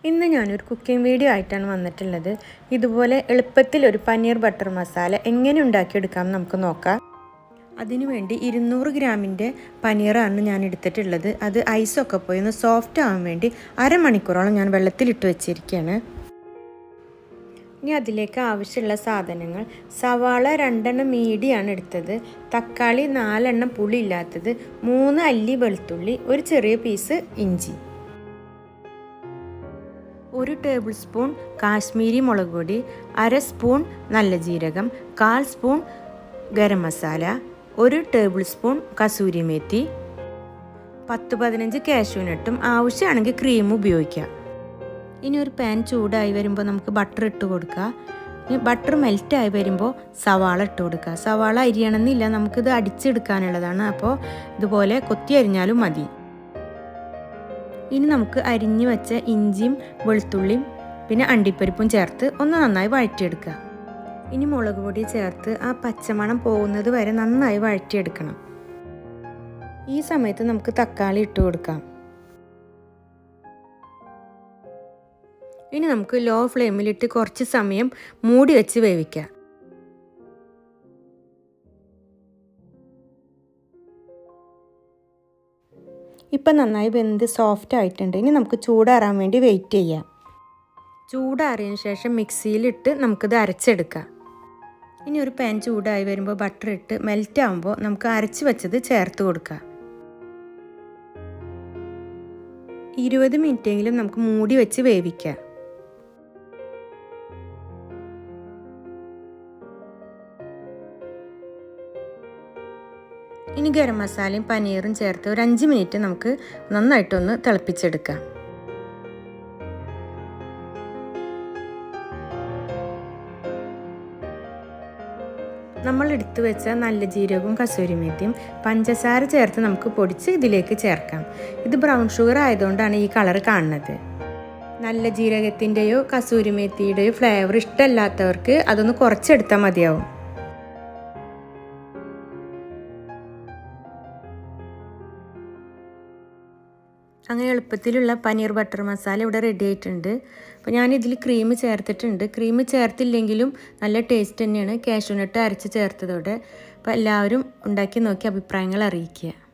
ഇന്ന് ഞാനൊരു cooking video ആയിട്ടാണ് വന്നിട്ടുള്ളത് ഇതുപോലെ എളുപ്പത്തിൽ ഒരു പനീർ ബട്ടർ മസാല എങ്ങനെ ഉണ്ടാക്കിയെടുക്കാം നമുക്ക് നോക്കാം അതിനുവേണ്ടി ഇരുന്നൂറ് ഗ്രാമിൻ്റെ പനീറാണ് ഞാൻ എടുത്തിട്ടുള്ളത് അത് ഐസൊക്കെ പോയി ഒന്ന് സോഫ്റ്റ് ആവാൻ വേണ്ടി അരമണിക്കൂറോളം ഞാൻ വെള്ളത്തിലിട്ട് വെച്ചിരിക്കുകയാണ് ഇനി അതിലേക്ക് ആവശ്യമുള്ള സാധനങ്ങൾ സവാള രണ്ടെണ്ണം മീഡിയാണ് എടുത്തത് തക്കാളി നാലെണ്ണം പുളി ഇല്ലാത്തത് മൂന്ന് അല്ലി വെളുത്തുള്ളി ഒരു ചെറിയ പീസ് ഇഞ്ചി ഒരു ടേബിൾ സ്പൂൺ കാശ്മീരി മുളക് പൊടി അര സ്പൂൺ നല്ല ജീരകം കാൽ സ്പൂൺ ഗരം മസാല ഒരു ടേബിൾ സ്പൂൺ കസൂരി മേത്തി പത്ത് പതിനഞ്ച് കാഷ്യൂനട്ടും ആവശ്യമാണെങ്കിൽ ക്രീം ഉപയോഗിക്കാം ഇനി ഒരു പാൻ ചൂടായി വരുമ്പോൾ നമുക്ക് ബട്ടർ ഇട്ട് കൊടുക്കുക ഇനി ബട്ടർ മെൽറ്റായി വരുമ്പോൾ സവാള ഇട്ട് കൊടുക്കുക സവാള അരിയണമെന്നില്ല നമുക്കിത് അടിച്ചെടുക്കാനുള്ളതാണ് അപ്പോൾ ഇതുപോലെ കൊത്തി അരിഞ്ഞാലും മതി ഇനി നമുക്ക് അരിഞ്ഞു വെച്ച ഇഞ്ചിയും വെളുത്തുള്ളിയും പിന്നെ അണ്ടിപ്പരിപ്പും ചേർത്ത് ഒന്ന് നന്നായി വഴറ്റിയെടുക്കുക ഇനി മുളക് പൊടി ചേർത്ത് ആ പച്ചമണം പോകുന്നത് വരെ നന്നായി വഴറ്റിയെടുക്കണം ഈ സമയത്ത് നമുക്ക് തക്കാളി ഇട്ട് കൊടുക്കാം ഇനി നമുക്ക് ലോ ഫ്ലെയിമിലിട്ട് കുറച്ച് സമയം മൂടി വെച്ച് വേവിക്കാം ഇപ്പം നന്നായി വെന്ത് സോഫ്റ്റ് ആയിട്ടുണ്ട് ഇനി നമുക്ക് ചൂടാറാൻ വേണ്ടി വെയിറ്റ് ചെയ്യാം ചൂടാറിയതിന് ശേഷം മിക്സിയിലിട്ട് നമുക്കിത് അരച്ചെടുക്കാം ഇനി ഒരു പാൻ ചൂടായി വരുമ്പോൾ ബട്ടർ ഇട്ട് മെൽറ്റ് ആകുമ്പോൾ നമുക്ക് അരച്ച് വെച്ചത് ചേർത്ത് കൊടുക്കാം ഇരുപത് മിനിറ്റെങ്കിലും നമുക്ക് മൂടി വെച്ച് വേവിക്കാം ഇനി ഗരം മസാലയും പനീറും ചേർത്ത് ഒരു അഞ്ച് മിനിറ്റ് നമുക്ക് നന്നായിട്ടൊന്ന് തിളപ്പിച്ചെടുക്കാം നമ്മൾ എടുത്തു വെച്ച നല്ല ജീരകവും കസൂരിമേത്തിയും പഞ്ചസാര ചേർത്ത് നമുക്ക് പൊടിച്ച് ഇതിലേക്ക് ചേർക്കാം ഇത് ബ്രൗൺ ഷുഗർ ആയതുകൊണ്ടാണ് ഈ കളർ കാണുന്നത് നല്ല ജീരകത്തിൻ്റെയോ കസൂരിമേത്തിയുടെയോ ഫ്ലേവർ ഇഷ്ടമല്ലാത്തവർക്ക് അതൊന്ന് കുറച്ചെടുത്താൽ മതിയാവും അങ്ങനെ എളുപ്പത്തിലുള്ള പനീർ ബട്ടർ മസാല ഇവിടെ റെഡി ആയിട്ടുണ്ട് അപ്പോൾ ഞാനിതിൽ ക്രീം ചേർത്തിട്ടുണ്ട് ക്രീം ചേർത്തില്ലെങ്കിലും നല്ല ടേസ്റ്റ് തന്നെയാണ് കാഷ്യൂനട്ട് അരച്ച് ചേർത്തതോടെ അപ്പോൾ എല്ലാവരും ഉണ്ടാക്കി നോക്കി അഭിപ്രായങ്ങൾ അറിയിക്കുക